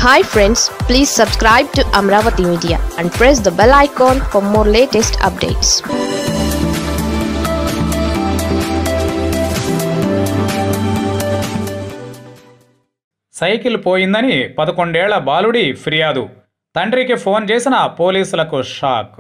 hi friends please subscribe to Amaravati media and press the bell icon for more latest updates cycle పోయిందని పదకొండేళ్ల బాలుడి ఫిర్యాదు తండ్రికి phone చేసిన పోలీసులకు షాక్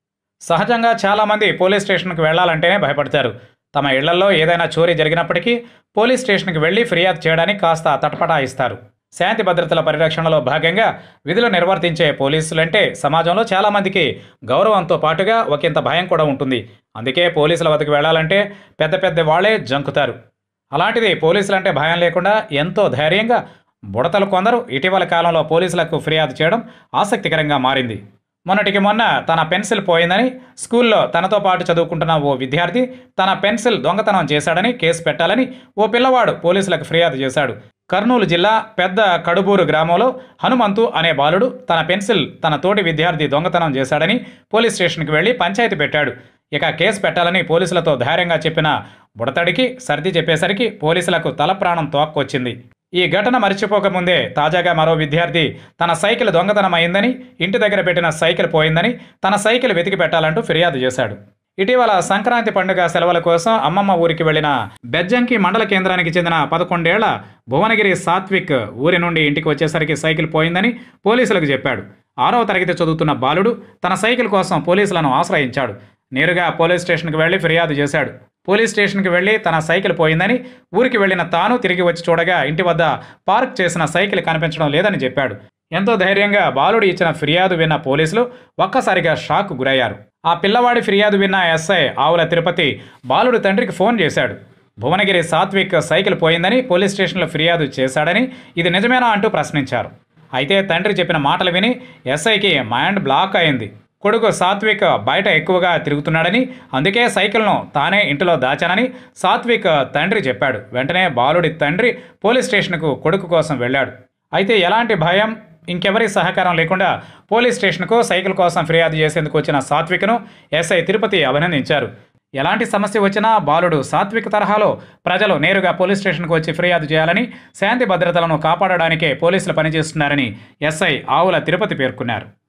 సహజంగా చాలామంది పోలీస్ స్టేషన్కి వెళ్లాలంటేనే భయపడతారు తమ ఇళ్లలో ఏదైనా చోరీ జరిగినప్పటికీ పోలీస్ స్టేషన్కి వెళ్లి ఫిర్యాదు చేయడానికి కాస్త తటపటాయిస్తారు శాంతి భద్రతల పరిరక్షణలో భాగంగా విధులు నిర్వర్తించే పోలీసులంటే సమాజంలో చాలామందికి గౌరవంతో పాటుగా ఒకంత భయం కూడా ఉంటుంది అందుకే పోలీసుల వద్దకు వెళ్లాలంటే పెద్ద పెద్ద వాళ్లే జంకుతారు అలాంటిది పోలీసులంటే భయం లేకుండా ఎంతో ధైర్యంగా బుడతలు కొందరు ఇటీవల కాలంలో పోలీసులకు ఫిర్యాదు చేయడం ఆసక్తికరంగా మారింది మొన్నటికి మొన్న తన పెన్సిల్ పోయిందని స్కూల్లో తనతో పాటు చదువుకుంటున్న ఓ విద్యార్థి తన పెన్సిల్ దొంగతనం చేశాడని కేసు పెట్టాలని ఓ పిల్లవాడు పోలీసులకు ఫిర్యాదు చేశాడు కర్నూలు జిల్లా పెద్ద కడుబూరు గ్రామంలో హనుమంతు అనే బాలుడు తన పెన్సిల్ తన తోటి విద్యార్థి దొంగతనం చేశాడని పోలీస్ స్టేషన్కి వెళ్లి పంచాయతీ పెట్టాడు ఇక కేసు పెట్టాలని పోలీసులతో ధైర్యంగా చెప్పిన బుడతడికి సర్ది చెప్పేసరికి పోలీసులకు తల ప్రాణం తోక్కొచ్చింది ఈ ఘటన మరిచిపోకముందే తాజాగా మరో విద్యార్థి తన సైకిల్ దొంగతనం అయిందని ఇంటి దగ్గర పెట్టిన సైకిల్ పోయిందని తన సైకిల్ వెతికి పెట్టాలంటూ ఫిర్యాదు చేశాడు ఇటీవల సంక్రాంతి పండుగ సెలవుల కోసం అమ్మమ్మ ఊరికి వెళ్లిన బెజ్జంకి మండల కేంద్రానికి చెందిన పదకొండేళ్ల భువనగిరి సాత్విక్ ఊరి నుండి ఇంటికి వచ్చేసరికి సైకిల్ పోయిందని పోలీసులకు చెప్పాడు ఆరవ తరగతి చదువుతున్న బాలుడు తన సైకిల్ కోసం పోలీసులను ఆశ్రయించాడు నేరుగా పోలీస్ స్టేషన్కి వెళ్లి ఫిర్యాదు చేశాడు పోలీస్ స్టేషన్కి వెళ్లి తన సైకిల్ పోయిందని ఊరికి వెళ్లిన తాను తిరిగి వచ్చి చూడగా ఇంటి వద్ద పార్క్ చేసిన సైకిల్ కనిపించడం లేదని చెప్పాడు ఎంతో ధైర్యంగా బాలుడు ఇచ్చిన ఫిర్యాదు విన్న పోలీసులు ఒక్కసారిగా షాక్ గురయ్యారు ఆ పిల్లవాడి ఫిర్యాదు విన్న ఎస్ఐ ఆవుల తిరుపతి బాలుడు తండ్రికి ఫోన్ చేశాడు భువనగిరి సాత్విక్ సైకిల్ పోయిందని పోలీస్ స్టేషన్లో ఫిర్యాదు చేశాడని ఇది నిజమేనా అంటూ ప్రశ్నించారు అయితే తండ్రి చెప్పిన మాటలు విని ఎస్ఐకి మైండ్ బ్లాక్ అయింది కొడుకు సాత్విక్ బయట ఎక్కువగా తిరుగుతున్నాడని అందుకే సైకిల్ను తానే ఇంటిలో దాచానని సాత్విక్ తండ్రి చెప్పాడు వెంటనే బాలుడి తండ్రి పోలీస్ స్టేషన్కు కొడుకు కోసం వెళ్ళాడు అయితే ఎలాంటి భయం ఇంకెవరి సహకారం లేకుండా పోలీస్ స్టేషన్కు సైకిల్ కోసం ఫిర్యాదు చేసేందుకు వచ్చిన సాత్విక్ను ఎస్ఐ తిరుపతి అభినందించారు ఎలాంటి సమస్య వచ్చినా బాలుడు సాత్విక తరహాలో ప్రజలు నేరుగా పోలీస్ స్టేషన్కు వచ్చి ఫిర్యాదు చేయాలని శాంతి భద్రతలను కాపాడడానికే పోలీసులు పనిచేస్తున్నారని ఎస్ఐ ఆవుల తిరుపతి పేర్కొన్నారు